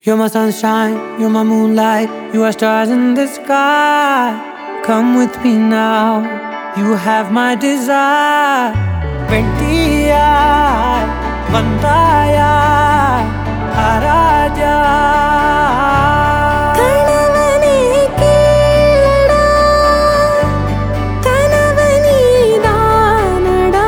You're my sunshine, you're my moonlight, you are stars in the sky. Come with me now, you have my desire. வெட்டியாய் வந்தாயாய் A Raja கணவனே கேளடா கணவனீதானடா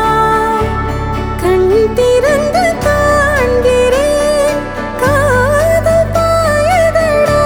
கண் திறந்து காண்கிறேன் காதல் பாயதடா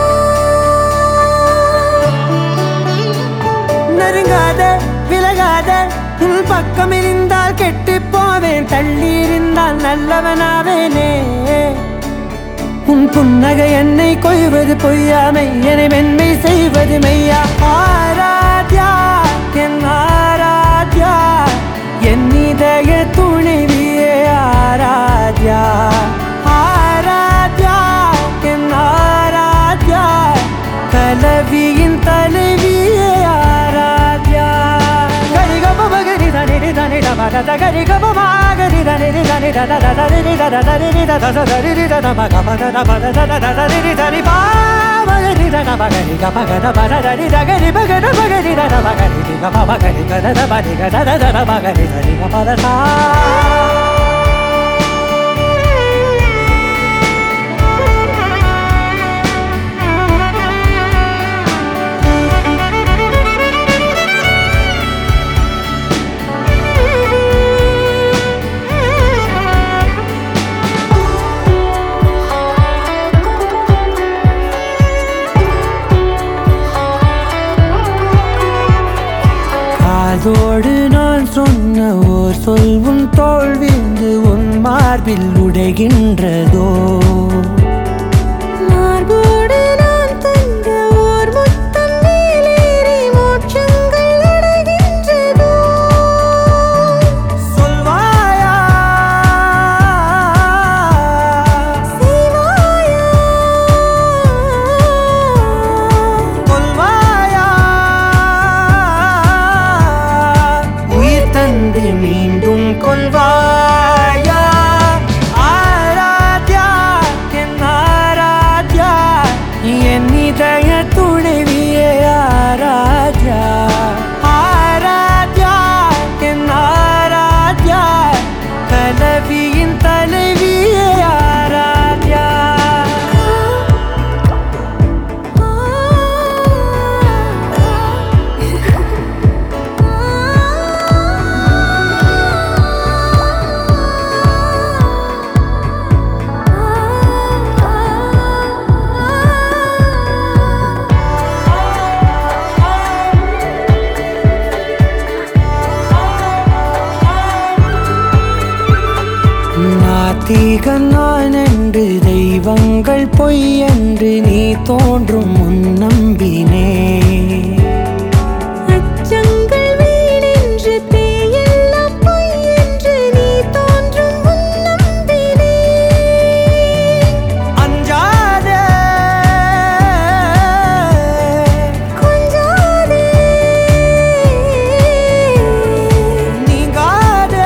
நெருங்காத விலகாத உன் பக்கம் இருந்தால் கெட்டு போவேன் தள்ளி இருந்தால் நல்லவனாவேனே உன் புன்னகை என்னை கொய்வது பொய்யாமை என்னை மென்மை செய்வது மெய்யா ஆராத்யா என் ஆராத்யா என் இதய துணைவியே ஆராத்யா ஆராத்யா என் ஆராத்யா கலவியின் தலைவியே ஆராத்யா கரிகம மகரி தனிரி தனிட மகத கரிகம மகரி தனிரி தனிட தத தரிரி தத தரிரி தத தரிரி தத மக மத மத தத தரிரி தரி பா மகரி தத மகரி க மகத மத தரி தகரி மகத மகரி தத மகரி க ம மகரி க தத மரி க தத தத மகரி தரி க மத சா காதோடு நான் சொன்ன ஓர் சொல் உன் தோல் வீழ்ந்து உன் மார்பில் உடைகின்றதோ மார்போடு நான் தந்த ஓர் முத்தம் மேலேறி மோட்சங்கள் அடைகின்றதோ சொல்வாயா செய்வாயா கொல்வாயா உயிர் தந்து மீண்டும் கொல்வாயா ஆராத்யா என் ஆராத்யா என் இதய துணைவியே ஆராத்யா ஆராத்யா என் ஆராத்யா கலவியின் தலைவியே ஆராத்யா நாத்திகன் நான் என்று தெய்வங்கள் பொய் என்று நீ தோன்றும் முன் நம்பினே அச்சங்கள் வீணென்று பேயெல்லாம் பொய் என்று நீ தோன்றும் முன் நம்பினேன் அஞ்சாதே கொஞ்சாதே நீங்காதே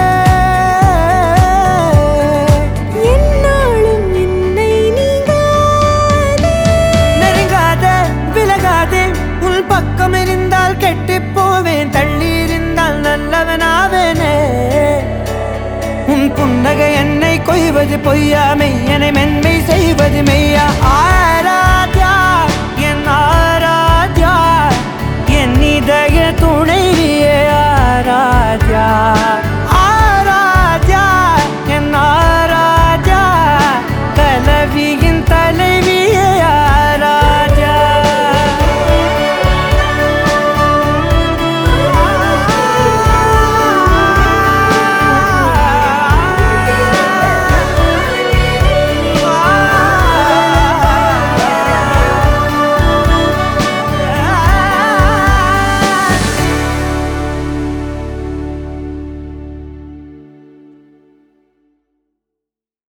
என்னாலும் என்னை நீங்காதே நெருங்காத விலகாதே உன் பக்கம் இருந்தால் கெட்டு போவேன் தள்ளி இருந்தால் நல்லவனாவேனே உன் புன்னகை என்னை கொய்வது பொய்யாமை என்னை மென்மை செய்வது மெய்